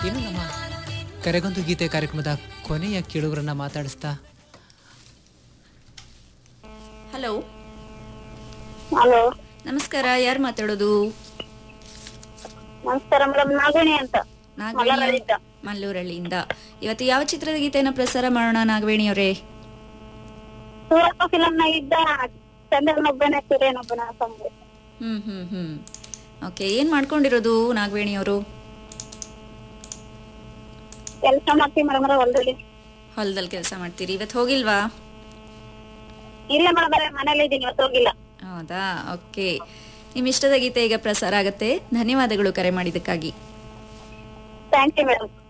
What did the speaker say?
ಇನ್ನು ನಮ್ಮ ಕರೆಗೊಂದು ಗೀತೆ ಕಾರ್ಯಕ್ರಮದ ಕೊನೆಯ ಕೇಳುಗರನ್ನ ಮಾತಾಡಿಸ್ತಾ ಹಲೋ ಹಲೋ ನಮಸ್ಕಾರ ಯಾರು ಮಾತಾಡೋದು ನಮಸ್ಕಾರ ಮೇಡಮ್ ನಾಗವೇಣಿ ಅಂತ ನಾಗವೇಣಿ ಮಲ್ಲರಳ್ಳಿಯಿಂದ. ಮಲ್ಲೂರಳ್ಳಿಯಿಂದ ಇವತ್ತು ಯಾವ ಚಿತ್ರದ ಗೀತೆಯನ್ನು ಪ್ರಸಾರ ಮಾಡೋಣ ನಾಗವೇಣಿ ಅವರೇ ಸೂರಪ್ಪ ಫಿಲಂ ನಾಗಿದ್ದ ಚಂದ್ರನೊಬ್ಬನ ಸೂರ್ಯನೊಬ್ಬನ song hmm hmm hmm okay ಏನ್ ಮಾಡ್ಕೊಂಡಿರೋದು ನಾಗವೇಣಿ ಅವರು ಕೆಲಸ ಮಾಡ್ತೀವಿ ಮೇಡಮ್ ಹೊಲದಲ್ಲಿ ಹೊಲದಲ್ಲಿ ಕೆಲಸ ಮಾಡ್ತೀರಿ ಇವತ್ತು ಹೋಗಿಲ್ವಾ ಇಲ್ಲ ಮೇಡಮ್ ಮನೇಲಿ ಇದ್ದೀನಿ ಇವತ್ತು ಹೋಗಿಲ್ಲ ಹೌದಾ ಓಕೆ ನಿಮ್ಮ ಇಷ್ಟದ ಗೀತೆ ಈಗ ಪ್ರಸಾರ ಆಗುತ್ತೆ ಧನ್ಯವಾದಗಳು ಕರೆ ಮಾಡಿದ್ದಕ್ಕಾಗಿ ಥ್ಯಾಂಕ್ ಯು ಮೇಡಮ್